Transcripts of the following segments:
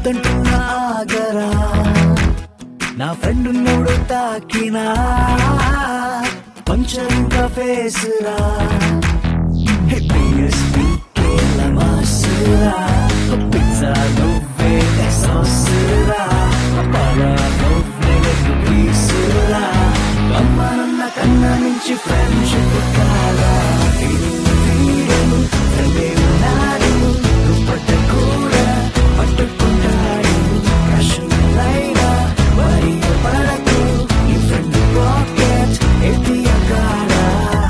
వద్దంటున్నా ఆగరా నా ఫ్రెండ్ నువ్వు తాకినా పంచరుగా ఫేస్ రా హ్యాపీయెస్ట్ కేల మాసురా పిజ్జా నువ్వే సాసురా పరా నువ్వే పీసురా అమ్మనన్న కన్నా నుంచి ఫ్రెండ్షిప్ కాదా ఫీలింగ్ ఫీలింగ్ ఫ్రెండే ఉన్నాడు దుప్పట్ట కూడా పట్టుకున్నాడు కషులైనా మరి పడకు నీ ఫ్రెండ్ పాకెట్ ఎత్తియ కాడా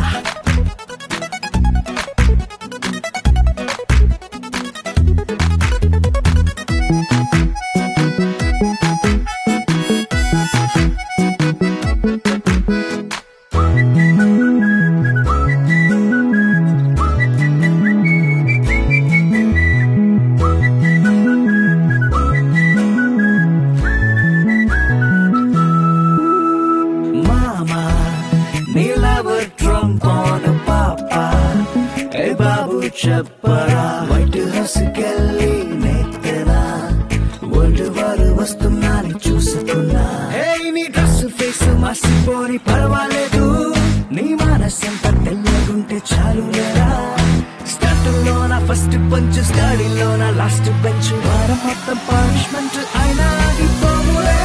Mama, నీలవర్ ట్రంప్ ఆన్ పాపా ఏ బాబు చెప్పరా వైట్ హౌస్ కెళ్ళి నెత్తనా వరల్డ్ వారు వస్తున్నాని చూసుకున్నా హే నీ డ్రెస్ ఫేస్ మసిపోని పర్వాలేదు నీ మనసంతా తెల్లగుంటే చాలు లేరా స్టార్టింగ్లోన ఫస్ట్ పంచ్ స్టడీలోన లాస్ట్ బెంచ్ వారం మొత్తం పనిష్మెంట్ అయినా ఆగిపోములే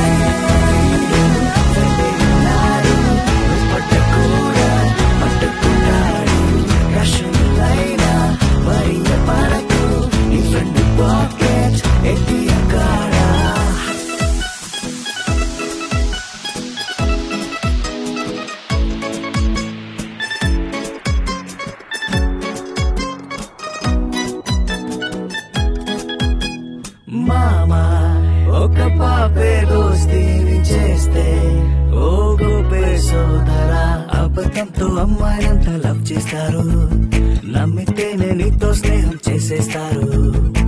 పట్టకూడా పట్టుకున్నాడు రషులైనా మరి పడకు నీ ఫ్రెండ్ పాకెట్ ఎత్తి కాడా మామా ఒక పాపే దోస్తీని చేస్తే ఓ గోపే సోదరా అబద్ధంతో అమ్మాయినంతా లవ్ చేస్తారు నమ్మితేనే నీతో స్నేహం చేసేస్తారు